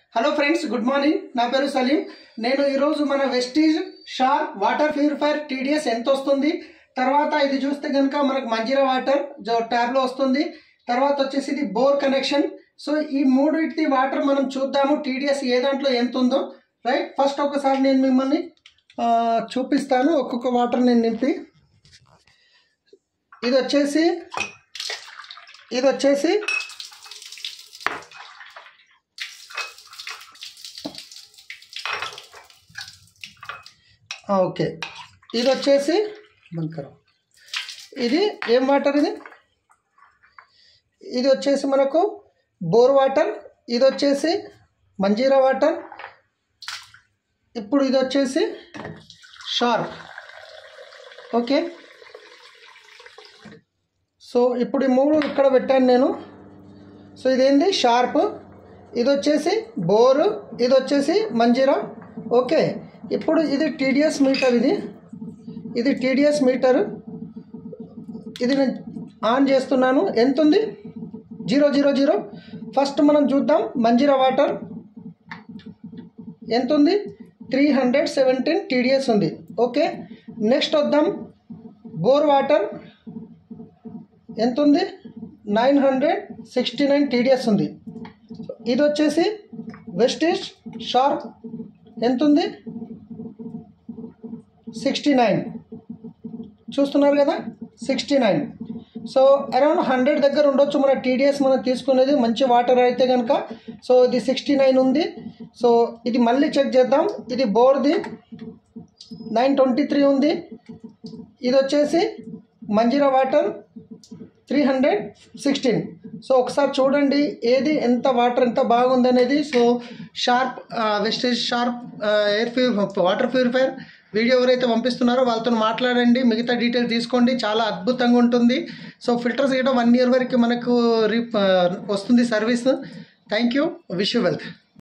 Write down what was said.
hello friends good morning నా పేరు సలీం నేను ఈరోజు మన Vestige Sharp water purifier TDS ఎంత వస్తుంది తర్వాత ఇది చూస్తే కనుక మనకు మంజీరా వాటర్ జో ట్యాబ్లో వస్తుంది తర్వాత వచ్చేసి ఇది బోర్ కనెక్షన్ సో ఈ మూడింటి వాటర్ మనం చూద్దాము టీడీఎస్ ఏ దాంట్లో ఎంత ఉందో రైట్ ఫస్ట్ ఒకసారి నేను మిమ్మల్ని ఆ, చూపిస్తాను ఒక్కొక్క వాటర్ నేను నింపి ఇది వచ్చేసి ఇది వచ్చేసి ఆ, ఓకే ఇది వచ్చేసి బంకరం ఇది ఏం వాటర్ ఇది ఇది వచ్చేసి మనకు బోర్ వాటర్ ఇది వచ్చేసి మంజీరా వాటర్ ఇప్పుడు ఇది వచ్చేసి షార్ప్ ఓకే సో ఇప్పుడు ఈ మూడు ఇక్కడ పెట్టాను నేను సో ఇదేంది షార్ప్ ఇది వచ్చేసి బోరు ఇది వచ్చేసి మంజీరా ఓకే ఇప్పుడు ఇది టీడీఎస్ మీటర్ ఇది ఇది టీడీఎస్ మీటర్ ఇది నేను ఆన్ చేస్తున్నాను ఎంత ఉంది జీరో జీరో జీరో ఫస్ట్ మనం చూద్దాం మంజీరా వాటర్ ఎంత ఉంది త్రీ హండ్రెడ్ సెవెంటీన్ టీడీఎస్ ఉంది ఓకే నెక్స్ట్ వద్దాం బోర్ వాటర్ ఎంత ఉంది nine hundred sixty nine TDS ఉంది ఇది వచ్చేసి వెస్టేజ్ షార్ప్ ఎంత ఉంది సిక్స్టీ నైన్ చూస్తున్నారు కదా sixty nine so around hundred దగ్గర ఉండొచ్చు మన టీడీఎస్ మనం తీసుకునేది మంచి వాటర్ అయితే కనుక సో ఇది సిక్స్టీ నైన్ ఉంది సో ఇది మళ్ళీ చెక్ చేద్దాం ఇది బోర్ది నైన్ ట్వంటీ త్రీ ఉంది ఇది వచ్చేసి Manjira water three hundred sixteen so ఒకసారి చూడండి ఏది ఎంత వాటర్ ఎంత బాగుంది అనేది so Sharp Vestige Sharp air puri water purifier video ఎవరైతే పంపిస్తున్నారో వాళ్ళతో మాట్లాడండి మిగతా డీటెయిల్ తీసుకోండి చాలా అద్భుతంగా ఉంటుంది సో ఫిల్టర్స్ కూడా వన్ ఇయర్ వరకు మనకు రీ వస్తుంది service thank you wish you wealth